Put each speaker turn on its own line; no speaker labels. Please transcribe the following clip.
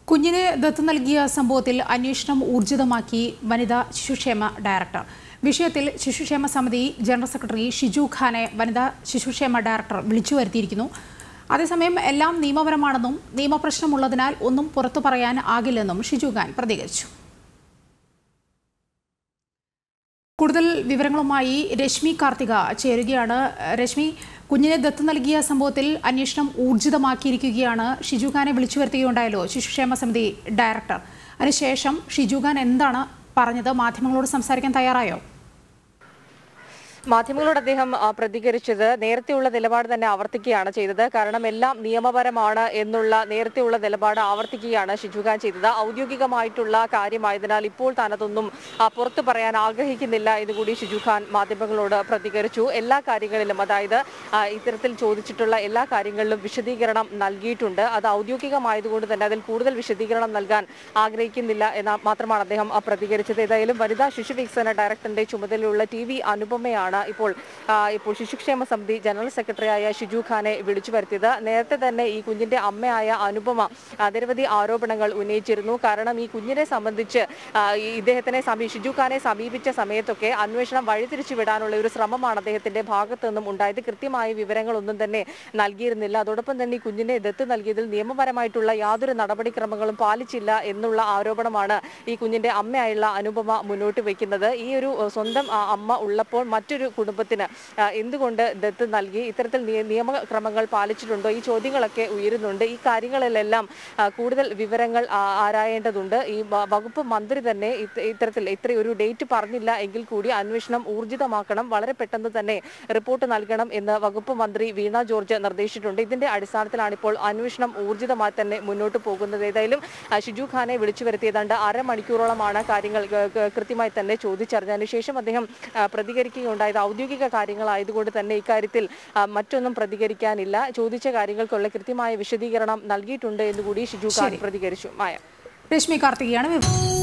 കുഞ്ഞിനെ ദത്ത് നൽകിയ സംഭവത്തിൽ അന്വേഷണം ഊർജിതമാക്കി വനിതാ ശിശുക്ഷേമ ഡയറക്ടർ വിഷയത്തിൽ ശിശുക്ഷേമ സമിതി ജനറൽ സെക്രട്ടറി ഷിജു ഖാനെ വനിതാ ശിശുക്ഷേമ ഡയറക്ടർ വിളിച്ചു വരുത്തിയിരിക്കുന്നു അതേസമയം എല്ലാം നിയമപരമാണെന്നും നിയമപ്രശ്നമുള്ളതിനാൽ ഒന്നും പുറത്തു പറയാൻ ആകില്ലെന്നും ഷിജു ഖാൻ പ്രതികരിച്ചു കൂടുതൽ വിവരങ്ങളുമായി രശ്മി കാർത്തിക ചേരുകയാണ് രശ്മി കുഞ്ഞിനെ ദത്ത് നൽകിയ സംഭവത്തിൽ അന്വേഷണം ഊർജിതമാക്കിയിരിക്കുകയാണ് ഷിജു ഖാനെ വിളിച്ചു വരുത്തുകയുണ്ടായല്ലോ ശിശുക്ഷേമ സമിതി ഡയറക്ടർ അതിനുശേഷം ഷിജു ഖാൻ എന്താണ് പറഞ്ഞത് മാധ്യമങ്ങളോട് സംസാരിക്കാൻ തയ്യാറായോ
മാധ്യമങ്ങളോട് അദ്ദേഹം ആ, പ്രതികരിച്ചത് നേരത്തെയുള്ള നിലപാട് തന്നെ ആവർത്തിക്കുകയാണ് ചെയ്തത് കാരണം എല്ലാം നിയമപരമാണ് എന്നുള്ള നേരത്തെയുള്ള നിലപാട് ആവർത്തിക്കുകയാണ് ഷിജുഖാൻ ചെയ്തത് ഔദ്യോഗികമായിട്ടുള്ള കാര്യമായതിനാൽ ഇപ്പോൾ താൻ അതൊന്നും ആ, പുറത്തു പറയാൻ ആഗ്രഹിക്കുന്നില്ല എന്ന് കൂടി ഷിജുഖാൻ മാധ്യമങ്ങളോട് പ്രതികരിച്ചു എല്ലാ കാര്യങ്ങളിലും അതായത് ആ, ഇത്തരത്തിൽ ചോദിച്ചിട്ടുള്ള എല്ലാ കാര്യങ്ങളിലും വിശദീകരണം നൽകിയിട്ടുണ്ട് അത് ഔദ്യോഗികമായതുകൊണ്ട് തന്നെ അതിൽ കൂടുതൽ വിശദീകരണം നൽകാൻ ആഗ്രഹിക്കുന്നില്ല എന്ന് മാത്രമാണ് അദ്ദേഹം ആ, പ്രതികരിച്ചത് ഏതായാലും വനിതാ ശിശു വികസന ഡയറക്ടറിന്റെ ചുമതലയുള്ള ടി വി അനുപമയാണ് ഇപ്പോൾ ആ, ഇപ്പോൾ ശിശുക്ഷേമ സമിതി ജനറൽ സെക്രട്ടറിയായ ഷിജു ഖാനെ വിളിച്ചു വരുത്തിയത് നേരത്തെ തന്നെ ഈ കുഞ്ഞിന്റെ അമ്മയായ അനുപമ ആ, നിരവധി ആരോപണങ്ങൾ ഉന്നയിച്ചിരുന്നു കാരണം ഈ കുഞ്ഞിനെ സംബന്ധിച്ച് ആ, ഈ ഇദ്ദേഹത്തിനെ സമീ ഷിജു ഖാനെ സമീപിച്ച സമയത്തൊക്കെ അന്വേഷണം വഴിതിരിച്ചു വിടാനുള്ള ഒരു ശ്രമമാണ് അദ്ദേഹത്തിന്റെ ഭാഗത്തു നിന്നും ഉണ്ടായത് കൃത്യമായ വിവരങ്ങളൊന്നും തന്നെ നൽകിയിരുന്നില്ല അതോടൊപ്പം തന്നെ ഈ കുഞ്ഞിനെ ദത്ത് നൽകിയതിൽ നിയമപരമായിട്ടുള്ള യാതൊരു നടപടിക്രമങ്ങളും പാലിച്ചില്ല എന്നുള്ള ആരോപണമാണ് ഈ കുഞ്ഞിന്റെ അമ്മയായുള്ള അനുപമ മുന്നോട്ട് വെക്കുന്നത് ഈ ഒരു ഏഹ്, സ്വന്തം ആ, അമ്മ ഉള്ളപ്പോൾ മറ്റൊരു കുടുംബത്തിന് ആ, എന്തുകൊണ്ട് ദത്ത് നൽകി ഇത്തരത്തിൽ നിയ- നിയമക്രമങ്ങൾ പാലിച്ചിട്ടുണ്ടോ ഈ ചോദ്യങ്ങളൊക്കെ ഉയരുന്നുണ്ട് ഈ കാര്യങ്ങളിലെല്ലാം ആ, കൂടുതൽ വിവരങ്ങൾ ആ, ആരായേണ്ടതുണ്ട് ഈ വ- വകുപ്പ് മന്ത്രി തന്നെ ഇത്- ഇത്തരത്തിൽ ഇത്ര ഒരു ഡേറ്റ് പറഞ്ഞില്ല എങ്കിൽ കൂടി അന്വേഷണം ഊർജിതമാക്കണം വളരെ പെട്ടെന്ന് തന്നെ റിപ്പോർട്ട് നൽകണം എന്ന് വകുപ്പ് മന്ത്രി വീണ ജോർജ് നിർദ്ദേശിച്ചിട്ടുണ്ട് ഇതിന്റെ അടിസ്ഥാനത്തിലാണ് ഇപ്പോൾ അന്വേഷണം ഊർജിതമായി തന്നെ മുന്നോട്ട് പോകുന്നത് ഏതായാലും ആ, ഷിജു ഖാനെ വിളിച്ചു വരുത്തി ഏതാണ്ട് അരമണിക്കൂറോളമാണ് കാര്യങ്ങൾ ക- ക- കൃത്യമായി തന്നെ ചോദിച്ചറിഞ്ഞതിന് ശേഷം അദ്ദേഹം ആ, പ്രതികരിക്കുകയുണ്ടായത് ഔദ്യോഗിക കാര്യങ്ങളായതുകൊണ്ട് തന്നെ ഇക്കാര്യത്തിൽ ആ, മറ്റൊന്നും പ്രതികരിക്കാനില്ല ചോദിച്ച കാര്യങ്ങൾക്കുള്ള കൃത്യമായ വിശദീകരണം നൽകിയിട്ടുണ്ട് എന്ന് കൂടി ഷിജു ഖാൻ പ്രതികരിച്ചു മായ
രശ്മി കാർത്തികയാണ് വിവരം